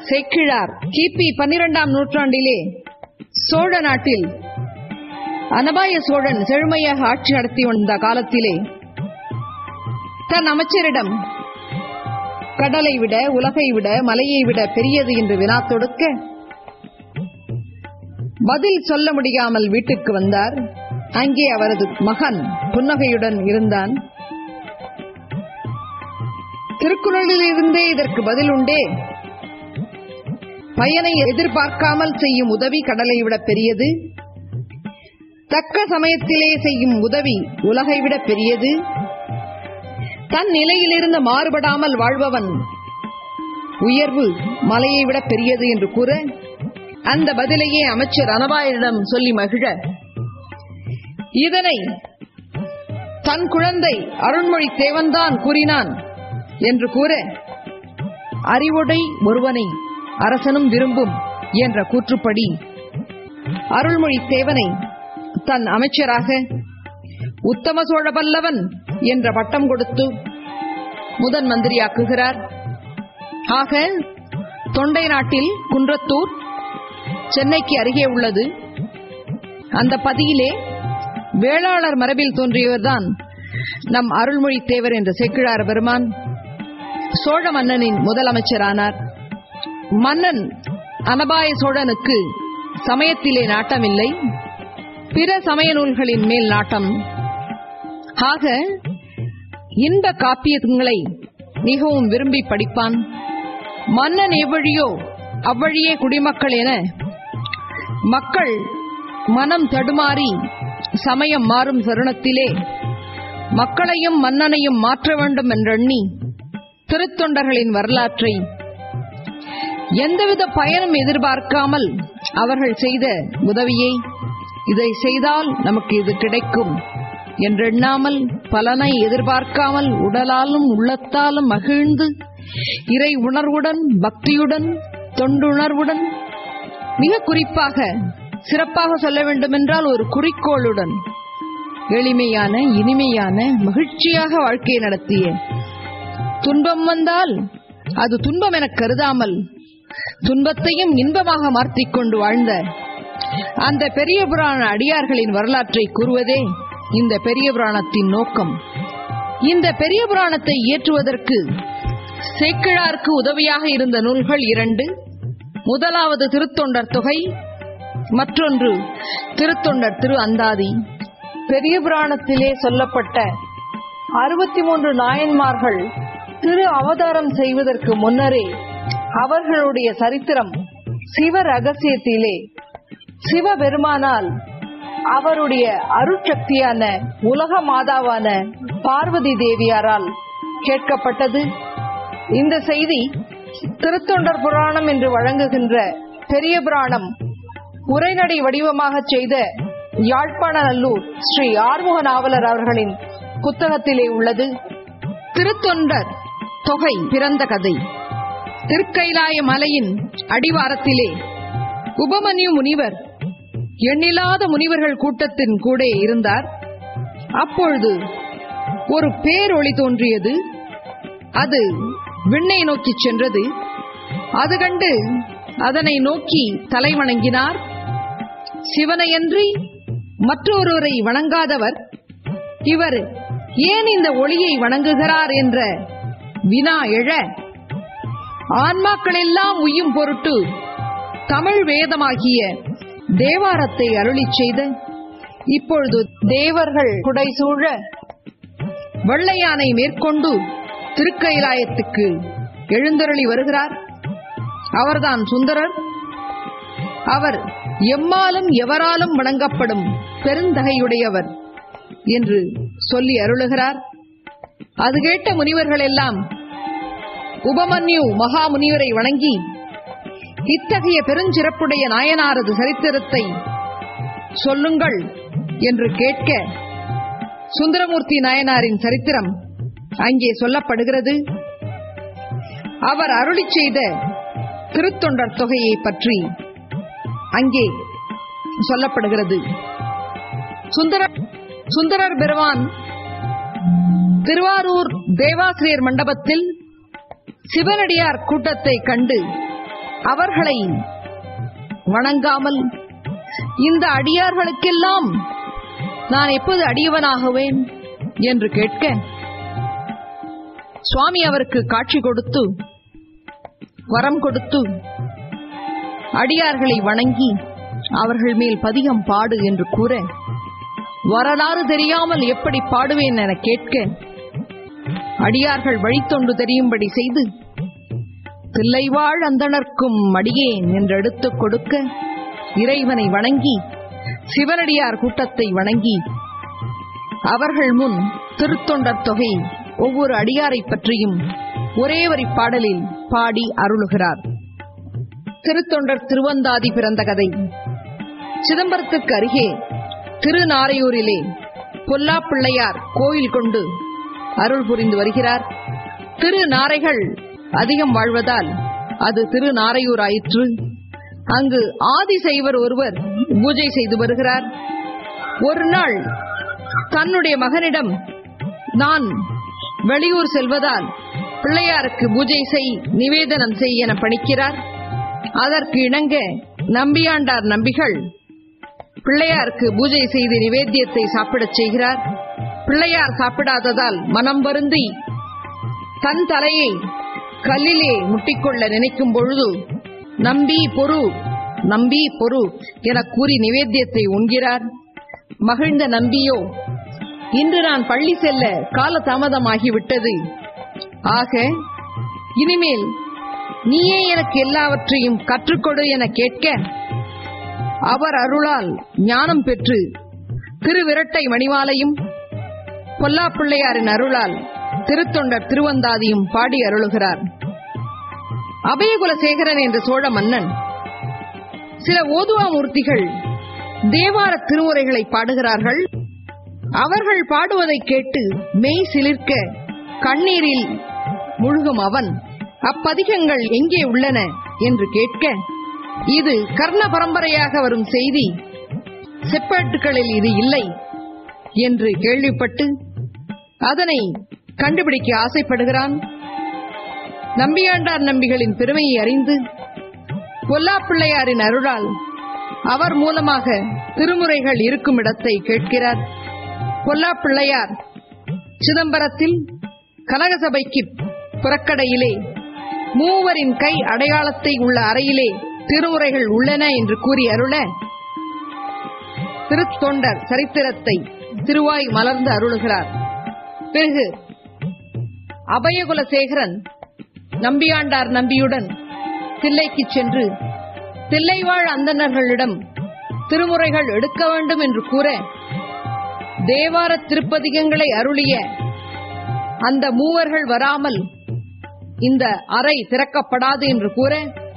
சேக்கிழார் கிபி பன்னிரெண்டாம் நூற்றாண்டிலே சோழ நாட்டில் அனபாய சோழன் செழுமையாக ஆட்சி நடத்தி வந்த காலத்திலே தன் அமைச்சரிடம் கடலை விட உலகை விட மலையை விட பெரியது என்று வினா தொடுக்க பதில் சொல்ல முடியாமல் வீட்டுக்கு வந்தார் அங்கே அவரது மகன் புன்னகையுடன் இருந்தான் திருக்குறளிலிருந்தே இதற்கு பதில் உண்டே பயனை எதிர்பார்க்காமல் செய்யும் உதவி கடலை விட பெரியது தக்க சமயத்திலே செய்யும் உதவி உலகை விட பெரியது தன் நிலையிலிருந்து மாறுபடாமல் வாழ்பவன் உயர்வு மலையை விட பெரியது என்று கூற அந்த பதிலையே அமைச்சர் அனபாயரிடம் சொல்லி மகிழ இதனை தன் குழந்தை அருண்மொழி தேவன்தான் கூறினான் என்று கூற அறிவுடை ஒருவனை அரசனும் விரும்பும் என்ற கூற்றுப்படி அருள்மொழி தேவனை தன் அமைச்சராக உத்தம சோழ பல்லவன் என்ற பட்டம் கொடுத்து முதன் மந்திரியாக்குகிறார் ஆக தொண்டை நாட்டில் குன்றத்தூர் சென்னைக்கு அருகே உள்ளது அந்த பதியிலே வேளாளர் மரபில் தோன்றியவர்தான் நம் அருள்மொழி தேவர் என்ற சேக்கிழார் பெருமான் சோழ மன்னனின் முதலமைச்சரானார் மன்னன் அனபாய சோழனுக்கு சமயத்திலே நாட்டமில்லை பிற சமய நூல்களின் மேல் நாட்டம் ஆக இன்ப காப்பியங்களை மிகவும் விரும்பி படிப்பான் மன்னன் எவ்வழியோ அவ்வழியே குடிமக்கள் என மக்கள் மனம் தடுமாறி சமயம் மாறும் தருணத்திலே மக்களையும் மன்னனையும் மாற்ற வேண்டும் என்றெண்ணி திருத்தொண்டர்களின் வரலாற்றை எந்தவித பயனும் எதிர்பார்க்காமல் அவர்கள் செய்த உதவியை இதை செய்தால் நமக்கு இது கிடைக்கும் என்றெண்ணாமல் பலனை எதிர்பார்க்காமல் உடலாலும் உள்ளத்தாலும் மகிழ்ந்து இறை உணர்வுடன் பக்தியுடன் தொண்டுணர்வுடன் மிக குறிப்பாக சிறப்பாக சொல்ல வேண்டுமென்றால் ஒரு குறிக்கோளுடன் எளிமையான இனிமையான மகிழ்ச்சியாக வாழ்க்கையை நடத்திய துன்பம் வந்தால் அது துன்பம் என கருதாமல் துன்பத்தையும் இன்பமாக மாற்றிக்கொண்டு வாழ்ந்த அந்த பெரிய புராண அடியார்களின் வரலாற்றை கூறுவதே இந்த பெரிய புராணத்தின் நோக்கம் இந்த பெரிய புராணத்தை இயற்றுவதற்கு சேக்கிழாருக்கு உதவியாக இருந்த நூல்கள் இரண்டு முதலாவது திருத்தொண்டர் தொகை மற்றொன்று திருத்தொண்டர் திரு அந்தாதி பெரிய புராணத்திலே சொல்லப்பட்ட அறுபத்தி மூன்று நாயன்மார்கள் திரு அவதாரம் செய்வதற்கு முன்னரே அவர்களுடைய சரித்திரம் சிவ ரகசியத்திலே சிவபெருமானால் அவருடைய அருட்சக்தியான உலக மாதாவான பார்வதி தேவியாரால் கேட்கப்பட்டது இந்த செய்தி திருத்தொண்டர் புராணம் என்று வழங்குகின்ற பெரிய புராணம் உரைநடை வடிவமாக செய்த யாழ்ப்பாண நல்லூர் ஸ்ரீ ஆறுமுக நாவலர் அவர்களின் புத்தகத்திலே உள்ளது திருத்தொண்டர் தொகை பிறந்த கதை திருக்கைலாய மலையின் அடிவாரத்திலே உபமன்யு முனிவர் எண்ணில்லாத முனிவர்கள் கூட்டத்தின் கூட இருந்தார் அப்பொழுது ஒரு பேரொளி தோன்றியது அது விண்ணை நோக்கி சென்றது அது கண்டு அதனை நோக்கி தலை வணங்கினார் சிவனையன்றி மற்றொருவரை வணங்காதவர் இவர் ஏன் இந்த ஒளியை வணங்குகிறார் என்ற வினா எழ ஆன்மாக்கள் எல்லாம் உய்யும் பொருட்டு தமிழ் வேதமாகிய தேவாரத்தை அருளிச் செய்த இப்பொழுது தேவர்கள் குடைசூழ வெள்ளையானை மேற்கொண்டு திருக்கைலாயத்துக்கு எழுந்தருளி வருகிறார் அவர்தான் சுந்தரர் அவர் எம்மாலும் எவராலும் வணங்கப்படும் பெருந்தகையுடையவர் என்று சொல்லி அருளுகிறார் அது கேட்ட முனிவர்கள் எல்லாம் உபமன்யு மகா முனிவரை வணங்கி இத்தகைய பெருஞ்சிறப்புடைய நாயனாரது சரித்திரத்தை சொல்லுங்கள் என்று கேட்க சுந்தரமூர்த்தி நாயனாரின் சரித்திரம் அங்கே சொல்லப்படுகிறது அவர் அருளி செய்த திருத்தொண்டர் தொகையை பற்றி அங்கே சொல்லப்படுகிறது சுந்தர சுந்தரர் பெருமான் திருவாரூர் தேவாசிரியர் மண்டபத்தில் சிவனடியார் கூட்டத்தை கண்டு அவர்களை வணங்காமல் இந்த அடியார்களுக்கெல்லாம் நான் எப்போது அடியவனாகுவேன் என்று கேட்க சுவாமி அவருக்கு காட்சி கொடுத்து வரம் கொடுத்து அடியார்களை வணங்கி அவர்கள் மேல் பதிகம் பாடு என்று கூற வரலாறு தெரியாமல் எப்படி பாடுவேன் என கேட்க அடியார்கள் வழித்தொண்டு தெரியும்படி செய்து தில்லைவாழ் அந்தணர்க்கும் அடியேன் என்று எடுத்துக் கொடுக்க இறைவனை வணங்கி சிவனடியார் கூட்டத்தை வணங்கி அவர்கள் முன் திருத்தொண்டர் தொகை ஒவ்வொரு அடியாரை பற்றியும் ஒரே வரி பாடலில் பாடி அருளுகிறார் திருத்தொண்டர் திருவந்தாதி பிறந்த கதை சிதம்பரத்துக்கு அருகே திருநாரையூரிலே பொல்லாப்பிள்ளையார் கோயில் கொண்டு அருள் புரிந்து வருகிறார் திருநாரைகள் அதிகம் வாழ்வதால் அது திருநாரையூர் ஆயிற்று அங்கு ஆதிசைவர் ஒருவர் பூஜை செய்து வருகிறார் ஒரு நாள் தன்னுடைய மகனிடம் நான் வெளியூர் செல்வதால் பிள்ளையாருக்கு பூஜை செய் நிவேதனம் செய் என பணிக்கிறார் அதற்கு இணங்க நம்பியாண்டார் நம்பிகள் பிள்ளையாருக்கு பூஜை செய்து நிவேத்தியத்தை சாப்பிடச் செய்கிறார் பிள்ளையார் சாப்பிடாததால் மனம் வருந்தி தன் தலையை கல்லிலே முட்டிக்கொள்ள நினைக்கும் பொழுது நம்பி பொறு நம்பி பொறு என கூறி நிவேத்தியத்தை உண்கிறார் மகிழ்ந்த நம்பியோ இன்று நான் பள்ளி செல்ல கால தாமதமாகிவிட்டது ஆக இனிமேல் நீயே எனக்கு எல்லாவற்றையும் கற்றுக்கொடு என கேட்க அவர் அருளால் ஞானம் பெற்று திருவிரட்டை மணிமாலையும் பொல்லாப்பிள்ளையாரின் அருளால் திருத்தொண்டர் திருவந்தாதியும் பாடி அருளுகிறார் அபயகுலசேகரன் என்ற சோழ மன்னன் சில ஓதுவா மூர்த்திகள் தேவார திருமுறைகளை பாடுகிறார்கள் அவர்கள் பாடுவதை கேட்டு மெய் சிலிர்க்க கண்ணீரில் முழுகும் அவன் அப்பதிகங்கள் எங்கே உள்ளன என்று கேட்க இது கர்ண பரம்பரையாக வரும் செய்தி செப்பேட்டுகளில் இது இல்லை என்று கேள்விப்பட்டு அதனை கண்டுபிடிக்க ஆசைப்படுகிறான் நம்பியாண்டார் நம்பிகளின் பெருமையை அறிந்து பொல்லாப்பிள்ளையாரின் அருளால் அவர் மூலமாக திருமுறைகள் இருக்கும் இடத்தை கேட்கிறார் பொல்லாப்பிள்ளையார் சிதம்பரத்தில் கனகசபைக்கு புறக்கடையிலே மூவரின் கை அடையாளத்தை உள்ள அறையிலே திருமுறைகள் உள்ளன என்று கூறி அருள திருத்தொண்டர் சரித்திரத்தை திருவாய் மலர்ந்து அருளுகிறார் பிறகு அபயகுலசேகரன் நம்பியாண்டார் நம்பியுடன் தில்லைக்கு சென்று தில்லைவாழ் அந்தணர்களிடம் திருமுறைகள் எடுக்க வேண்டும் என்று கூற தேவார திருப்பதிகங்களை அருளிய அந்த மூவர்கள் வராமல் இந்த அறை திறக்கப்படாது என்று கூற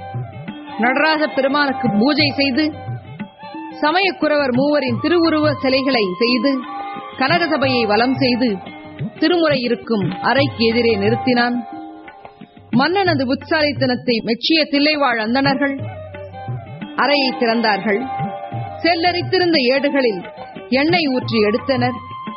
நடராஜ பெருமானுக்கு பூஜை செய்து சமயக்குறவர் மூவரின் திருவுருவ சிலைகளை செய்து கனகசபையை வலம் செய்து திருமுறை இருக்கும் அறைக்கு எதிரே நிறுத்தினான் மன்னனது புத்தாலித்தனத்தை மெச்சிய தில்லைவாழ் அந்தணர்கள் அறையை திறந்தார்கள் செல்லரித்திருந்த ஏடுகளில் எண்ணெய் ஊற்றி எடுத்தனர்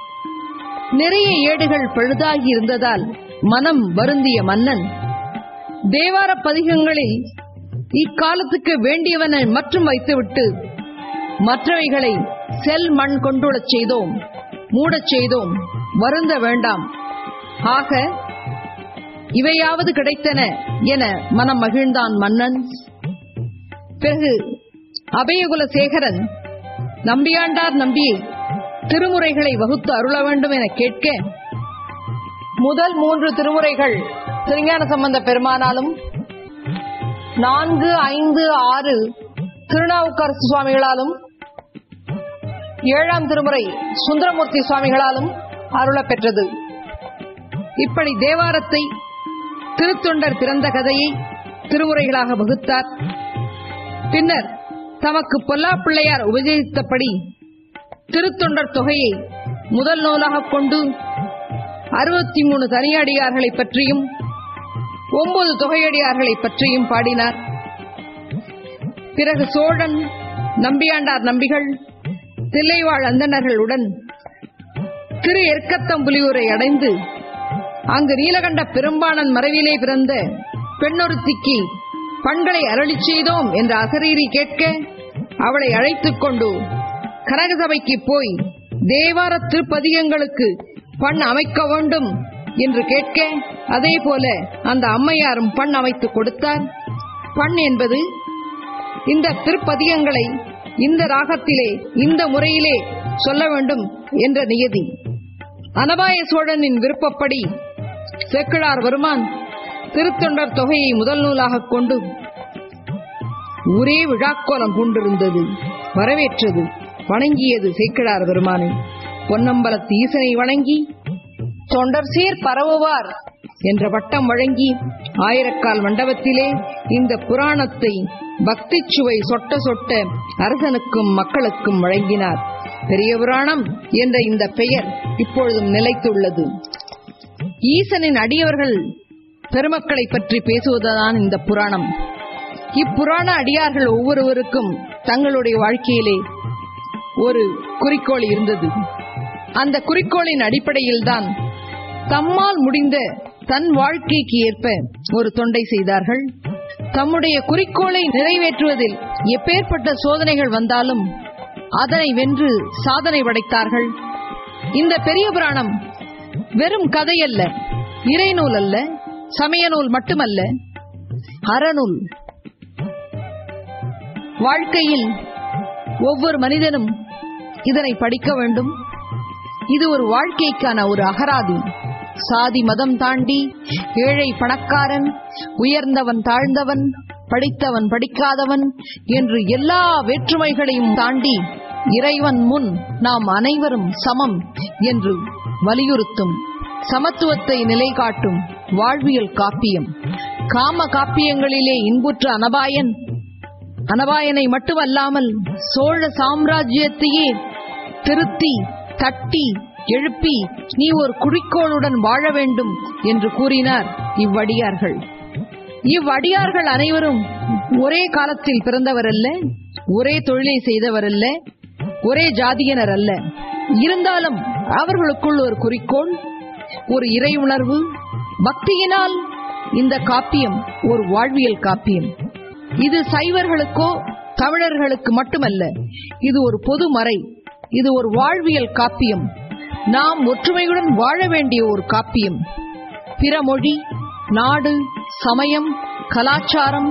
நிறைய ஏடுகள் பழுதாகி இருந்ததால் மனம் வருந்திய மன்னன் தேவார பதிகங்களில் இக்காலத்துக்கு வேண்டியவனை மற்றும் வைத்துவிட்டு மற்றவைகளை செல் மண் கொண்டுடச் செய்தோம் மூடச் செய்தோம் வருந்த வேண்டாம் ஆக இவையாவது கிடைத்தன என மனம் மகிழ்ந்தான் மன்னன் பிறகு அபயகுல சேகரன் நம்பியாண்டார் நம்பியை திருமுறைகளை வகுத்து அருள வேண்டும் என கேட்க முதல் மூன்று திருமுறைகள் திருஞான சம்பந்த பெருமானாலும் நான்கு ஐந்து ஆறு திருநாவுக்கரசு சுவாமிகளாலும் ஏழாம் திருமுறை சுந்தரமூர்த்தி சுவாமிகளாலும் அருளப் பெற்றது இப்படி தேவாரத்தை திருத்தொண்டர் பிறந்த கதையை திருமுறைகளாக வகுத்தார் பின்னர் தமக்கு பொல்லாப்பிள்ளையார் உபதேசித்தபடி திருத்தொண்டர் தொகையை முதல் நூலாக கொண்டு அறுபத்தி மூணு தனியடியார்களை பற்றியும் ஒன்பது தொகையடியார்களை பற்றியும் பாடினார் பிறகு சோழன் நம்பியாண்டார் நம்பிகள் தில்லைவாழ் அந்தணர்களுடன் திரு எர்க்கத்தம்புலியூரை அடைந்து அங்கு நீலகண்ட பெரும்பாணன் மறைவிலே பிறந்த பெண்ணொருத்திக்கு பண்களை அருளிச் செய்தோம் என்ற அசரீரி கேட்க அவளை அழைத்துக் கொண்டு கனகசபைக்கு போய் தேவார திருப்பதிகங்களுக்கு பண் அமைக்க வேண்டும் என்று கேட்க அதே போல அந்த அம்மையாரும் பண் அமைத்து கொடுத்தார் பண் என்பது இந்த திருப்பதிகங்களை இந்த ராகத்திலே இந்த முறையிலே சொல்ல வேண்டும் என்ற நியதி அனபாய சோழனின் விருப்பப்படி சேக்கிழார் வருமான் திருத்தொண்டர் தொகையை முதல் நூலாகக் கொண்டு ஊரே விழாக்கோலம் பூண்டிருந்தது வரவேற்றது வணங்கியது சேக்கிழார் பெருமானை பொன்னம்பலத்து ஈசனை வணங்கி தொண்டர் சீர் பரவுவார் என்ற வட்டம் வழங்கி ஆயிரக்கால் மண்டபத்திலே இந்த புராணத்தை பக்தி சுவை சொட்ட சொட்ட அரசனுக்கும் மக்களுக்கும் வழங்கினார் பெரிய புராணம் என்ற இந்த பெயர் இப்பொழுதும் நிலைத்துள்ளது ஈசனின் அடியவர்கள் பெருமக்களை பற்றி பேசுவதுதான் இந்த புராணம் இப்புராண அடியார்கள் ஒவ்வொருவருக்கும் தங்களுடைய வாழ்க்கையிலே ஒரு குறிக்கோள் இருந்தது அந்த குறிக்கோளின் அடிப்படையில்தான் தம்மால் முடிந்த தன் வாழ்க்கைக்கு ஏற்ப ஒரு தொண்டை செய்தார்கள் தம்முடைய குறிக்கோளை நிறைவேற்றுவதில் எப்பேற்பட்ட சோதனைகள் வந்தாலும் அதனை வென்று சாதனை படைத்தார்கள் இந்த பெரிய புராணம் வெறும் கதையல்ல இறைநூல் அல்ல சமய நூல் மட்டுமல்ல அறநூல் வாழ்க்கையில் ஒவ்வொரு மனிதனும் இதனை படிக்க வேண்டும் இது ஒரு வாழ்க்கைக்கான ஒரு அகராதி சாதி மதம் தாண்டி ஏழை பணக்காரன் உயர்ந்தவன் தாழ்ந்தவன் படித்தவன் படிக்காதவன் என்று எல்லா வேற்றுமைகளையும் தாண்டி இறைவன் முன் நாம் அனைவரும் சமம் என்று வலியுறுத்தும் சமத்துவத்தை நிலைகாட்டும் வாழ்வியல் காப்பியம் காம காப்பியங்களிலே இன்புற்ற அனபாயன் அனபாயனை மட்டுமல்லாமல் சோழ சாம்ராஜ்யத்தையே திருத்தி தட்டி எழுப்பி நீ ஒரு குறிக்கோளுடன் வாழ வேண்டும் என்று கூறினார் இவ்வடியார்கள் இவ்வடியார்கள் அனைவரும் ஒரே காலத்தில் பிறந்தவர் அல்ல ஒரே தொழிலை செய்தவர் அல்ல ஒரே ஜாதியினர் அல்ல இருந்தாலும் அவர்களுக்குள் ஒரு குறிக்கோள் ஒரு இறை உணர்வு பக்தியினால் இந்த காப்பியம் ஒரு வாழ்வியல் காப்பியம் இது சைவர்களுக்கோ தமிழர்களுக்கு மட்டுமல்ல இது ஒரு பொது மறை இது ஒரு வாழ்வியல் காப்பியம் நாம் ஒற்றுமையுடன் வாழ வேண்டிய ஒரு காப்பியம் பிற மொழி நாடு சமயம் கலாச்சாரம்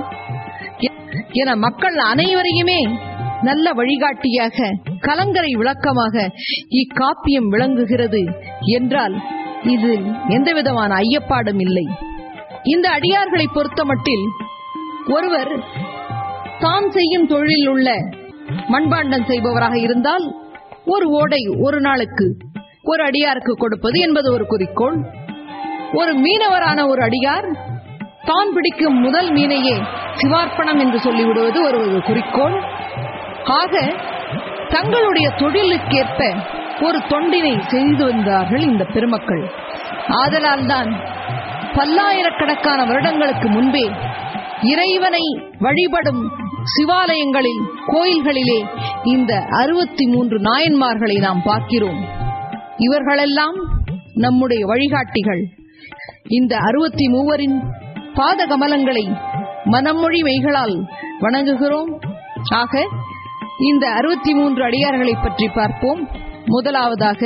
என மக்கள் அனைவரையுமே நல்ல வழிகாட்டியாக கலங்கரை விளக்கமாக இக்காப்பியம் விளங்குகிறது என்றால் இதில் எந்தவிதமான ஐயப்பாடும் இல்லை இந்த அடியார்களை பொறுத்தமட்டில் ஒருவர் தாம் செய்யும் தொழிலில் உள்ள மண்பாண்டம் செய்பவராக இருந்தால் ஒரு ஓடை ஒரு நாளுக்கு ஒரு அடியாருக்கு கொடுப்பது என்பது ஒரு குறிக்கோள் ஒரு மீனவரான ஒரு அடியார் தான் பிடிக்கும் முதல் மீனையே சிவார்ப்பணம் என்று சொல்லிவிடுவது ஒரு ஒரு குறிக்கோள் ஆக தங்களுடைய தொழிலுக்கேற்ப ஒரு தொண்டினை செய்து வந்தார்கள் இந்த பெருமக்கள் ஆதலால் தான் பல்லாயிரக்கணக்கான வருடங்களுக்கு முன்பே இறைவனை வழிபடும் சிவாலயங்களில் கோயில்களிலே இந்த அறுபத்தி மூன்று நாயன்மார்களை நாம் பார்க்கிறோம் இவர்களெல்லாம் நம்முடைய வழிகாட்டிகள் இந்த அறுபத்தி மூவரின் பாத கமலங்களை மனமொழி மெய்களால் வணங்குகிறோம் ஆக இந்த அறுபத்தி மூன்று அடியார்களை பற்றி பார்ப்போம் முதலாவதாக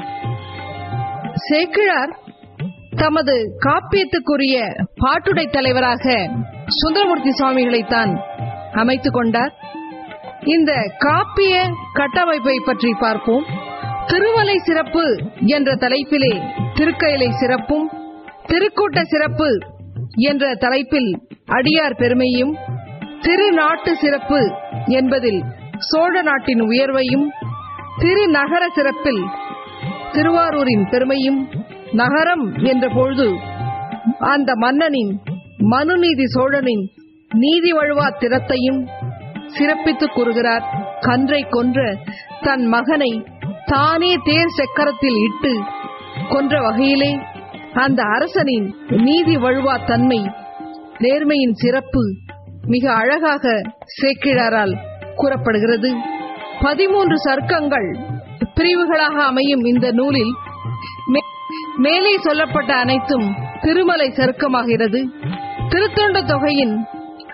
சேக்கிழார் தமது காப்பியத்துக்குரிய பாட்டுடை தலைவராக சுந்தரமூர்த்தி சுவாமிகளைத்தான் அமைத்துக் கொண்டார் இந்த காப்பிய கட்டமைப்பை பற்றி பார்ப்போம் திருமலை சிறப்பு என்ற தலைப்பிலே திருக்கயிலை சிறப்பும் திருக்கூட்ட சிறப்பு என்ற தலைப்பில் அடியார் பெருமையும் திருநாட்டு சிறப்பு என்பதில் சோழ நாட்டின் உயர்வையும் திருநகர சிறப்பில் திருவாரூரின் பெருமையும் நகரம் என்ற பொழுது அந்த மன்னனின் மனுநீதி சோழனின் நீதி வழுவா திறத்தையும் சிறப்பித்துக் கூறுகிறார் கன்றை கொன்ற தன் மகனை தானே தேர் சக்கரத்தில் இட்டு கொன்ற வகையிலே அந்த அரசனின் நீதி வழுவா தன்மை நேர்மையின் சிறப்பு மிக அழகாக சேக்கிழாரால் கூறப்படுகிறது பதிமூன்று சர்க்கங்கள் பிரிவுகளாக அமையும் இந்த நூலில் மே- மேலே சொல்லப்பட்ட அனைத்தும் திருமலை சருக்கமாகிறது திருத்தொண்ட தொகையின்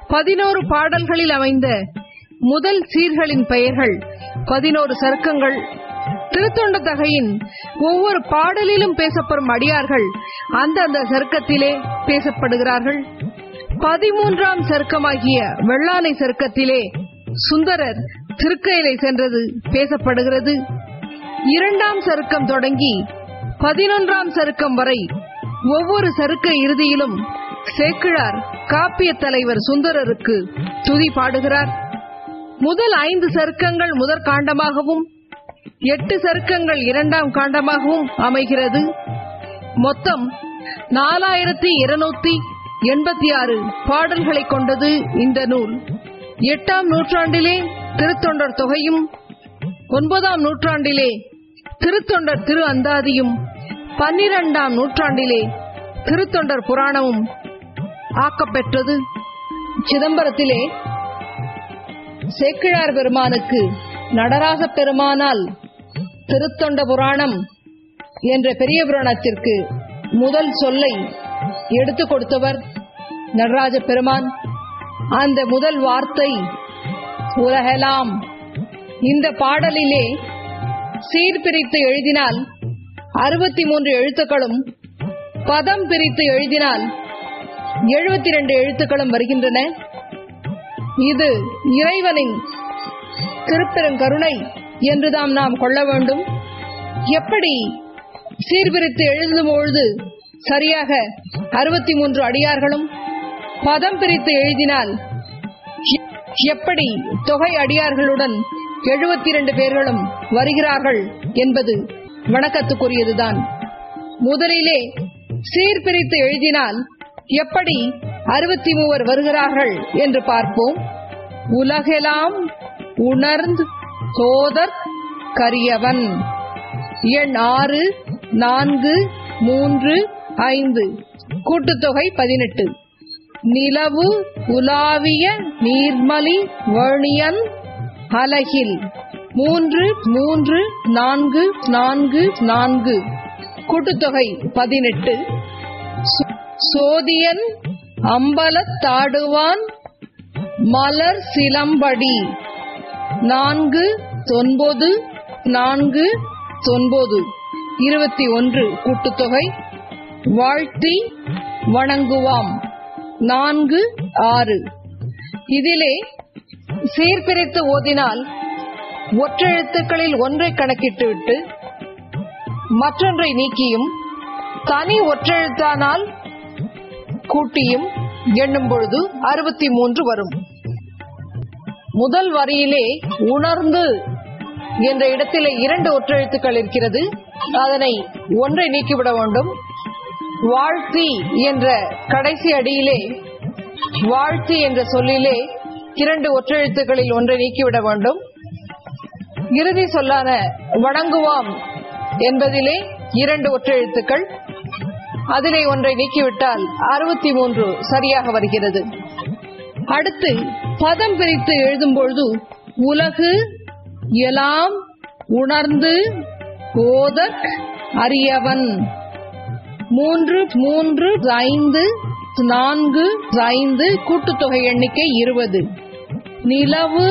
பதினோரு பாடல்களில் அமைந்த முதல் சீர்களின் பெயர்கள் பதினோரு சருக்கங்கள் திருத்தொண்ட தகையின் ஒவ்வொரு பாடலிலும் பேசப்படும் அடியார்கள் அந்தந்த சருக்கத்திலே பேசப்படுகிறார்கள் பதிமூன்றாம் சருக்கமாகிய வெள்ளானை சருக்கத்திலே சுந்தரர் திருக்கையிலை சென்றது பேசப்படுகிறது இரண்டாம் சருக்கம் தொடங்கி பதினொன்றாம் சருக்கம் வரை ஒவ்வொரு சருக்க இறுதியிலும் சேக்கிழார் காப்பிய தலைவர் சுந்தரருக்கு துதி பாடுகிறார் முதல் ஐந்து சருக்கங்கள் முதற் காண்டமாகவும் எட்டு சருக்கங்கள் இரண்டாம் காண்டமாகவும் அமைகிறது மொத்தம் நாலாயிரத்தி இருநூத்தி எண்பத்தி ஆறு பாடல்களை கொண்டது இந்த நூல் எட்டாம் நூற்றாண்டிலே திருத்தொண்டர் தொகையும் ஒன்பதாம் நூற்றாண்டிலே திருத்தொண்டர் திரு அந்தாதியும் பன்னிரண்டாம் நூற்றாண்டிலே திருத்தொண்டர் புராணமும் ஆக்கப்பெற்றது சிதம்பரத்திலே சேக்கிழார் பெருமானுக்கு நடராச பெருமானால் திருத்தொண்ட புராணம் என்ற பெரிய புராணத்திற்கு முதல் சொல்லை எடுத்துக் கொடுத்தவர் நடராஜ பெருமான் அந்த முதல் வார்த்தை உலகெல்லாம் இந்த பாடலிலே சீர்பிரித்து எழுதினால் அறுபத்தி மூன்று எழுத்துக்களும் பதம் பிரித்து எழுதினால் எழுபத்தி ரெண்டு எழுத்துக்களும் வருகின்றன இது இறைவனின் திருப்பெருங்கருணை என்றுதாம் நாம் கொள்ள வேண்டும் எப்படி சீர்பிரித்து எழுதும் பொழுது சரியாக அறுபத்தி மூன்று அடியார்களும் பதம் பிரித்து எழுதினால் எப்படி தொகை அடியார்களுடன் எழுபத்தி இரண்டு பேர்களும் வருகிறார்கள் என்பது வணக்கத்துக்குரியதுதான் முதலிலே சீர்பிரித்து எழுதினால் எப்படி அறுபத்தி மூவர் வருகிறார்கள் என்று பார்ப்போம் உலகெல்லாம் உணர்ந்து சோதர் கரியவன் எண் ஆறு நான்கு மூன்று ஐந்து கூட்டுத்தொகை பதினெட்டு நிலவு உலாவிய நீர்மலி வேணியன் அலகில் மூன்று மூன்று நான்கு நான்கு நான்கு கூட்டுத்தொகை பதினெட்டு சோ- சோதியன் அம்பலத்தாடுவான் மலர் சிலம்படி நான்கு தொன்பது நான்கு தொன்பது இருபத்தி ஒன்று கூட்டுத்தொகை வாழ்த்தி வணங்குவாம் நான்கு ஆறு இதிலே சீர்பிரித்து ஓதினால் ஒற்றெழுத்துக்களில் ஒன்றை கணக்கிட்டுவிட்டு மற்றொன்றை நீக்கியும் தனி ஒற்றெழுத்தானால் கூட்டியும் எண்ணும் பொழுது அறுபத்தி மூன்று வரும் முதல் வரியிலே உணர்ந்து என்ற இடத்திலே இரண்டு ஒற்றெழுத்துக்கள் இருக்கிறது அதனை ஒன்றை நீக்கிவிட வேண்டும் வாழ்த்தி என்ற கடைசி அடியிலே வாழ்த்தி என்ற சொல்லிலே இரண்டு ஒற்றெழுத்துக்களில் ஒன்றை நீக்கிவிட வேண்டும் இறுதி சொல்லான வணங்குவாம் என்பதிலே இரண்டு ஒற்றெழுத்துக்கள் அதிலே ஒன்றை நீக்கிவிட்டால் அறுபத்தி மூன்று சரியாக வருகிறது அடுத்து பதம் பிரித்து எழுதும் பொழுது உலகு எலாம் உணர்ந்து ஓதக் அறியவன் மூன்று மூன்று ஐந்து நான்கு ஐந்து கூட்டுத்தொகை எண்ணிக்கை இருபது நிலவு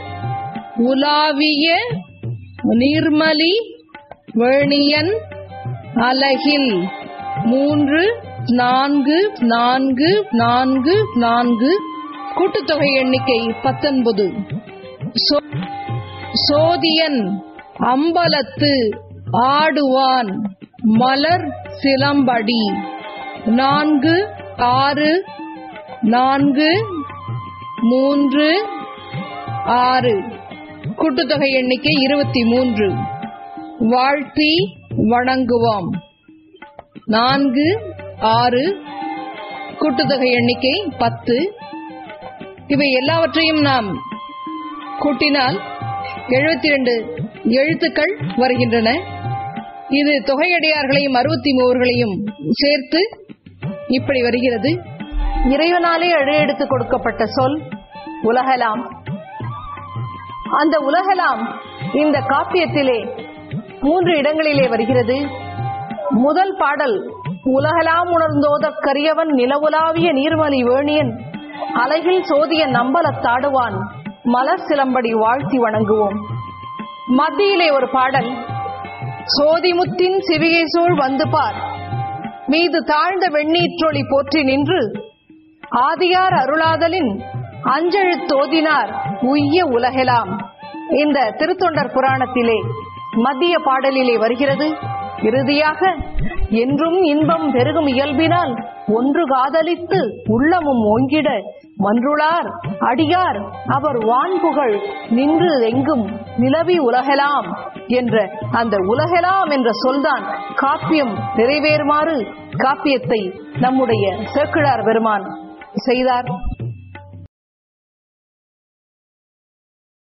உலாவிய நீர்மலி வேணியன் அலகில் மூன்று நான்கு நான்கு நான்கு நான்கு கூட்டுத்தொகை எண்ணிக்கை பத்தொன்பது சோ- சோதியன் அம்பலத்து ஆடுவான் மலர் சிலம்படி நான்கு ஆறு நான்கு மூன்று ஆறு கூட்டுத்தொகை எண்ணிக்கை இருபத்தி மூன்று வாழ்த்தி வணங்குவோம் நான்கு ஆறு கூட்டுத்தொகை எண்ணிக்கை பத்து இவை எல்லாவற்றையும் நாம் கூட்டினால் எழுபத்தி ரெண்டு எழுத்துக்கள் வருகின்றன இது தொகையடியார்களையும் அறுபத்தி மூவர்களையும் சேர்த்து இப்படி வருகிறது இறைவனாலே அழையெடுத்து கொடுக்கப்பட்ட சொல் உலகலாம் அந்த உலகலாம் இந்த காப்பியத்திலே மூன்று இடங்களிலே வருகிறது முதல் பாடல் உலகலாம் உணர்ந்தோத கரியவன் நிலவுலாவிய நீர்மலி வேணியன் அலையில் சோதிய நம்பலத்தாடுவான் மலர் சிலம்படி வாழ்த்தி வணங்குவோம் மத்தியிலே ஒரு பாடல் சோதிமுத்தின் சிவிகை சூழ் வந்து பார் மீது தாழ்ந்த வெண்ணீற்றொளி போற்றி நின்று ஆதியார் அருளாதலின் அஞ்செழுத்தோதினார் உய்ய உலகெலாம் இந்த திருத்தொண்டர் புராணத்திலே மத்திய பாடலிலே வருகிறது இறுதியாக என்றும் இன்பம் பெருகும் இயல்பினால் ஒன்று காதலித்து உள்ளமும் ஓங்கிட மன்றுளார் அடியார் அவர் வான்புகழ் நின்று எங்கும் நிலவி உலகெலாம் என்ற அந்த உலகெலாம் என்ற சொல்தான் காப்பியம் நிறைவேறுமாறு காப்பியத்தை நம்முடைய சேக்கிழார் பெருமான் செய்தார்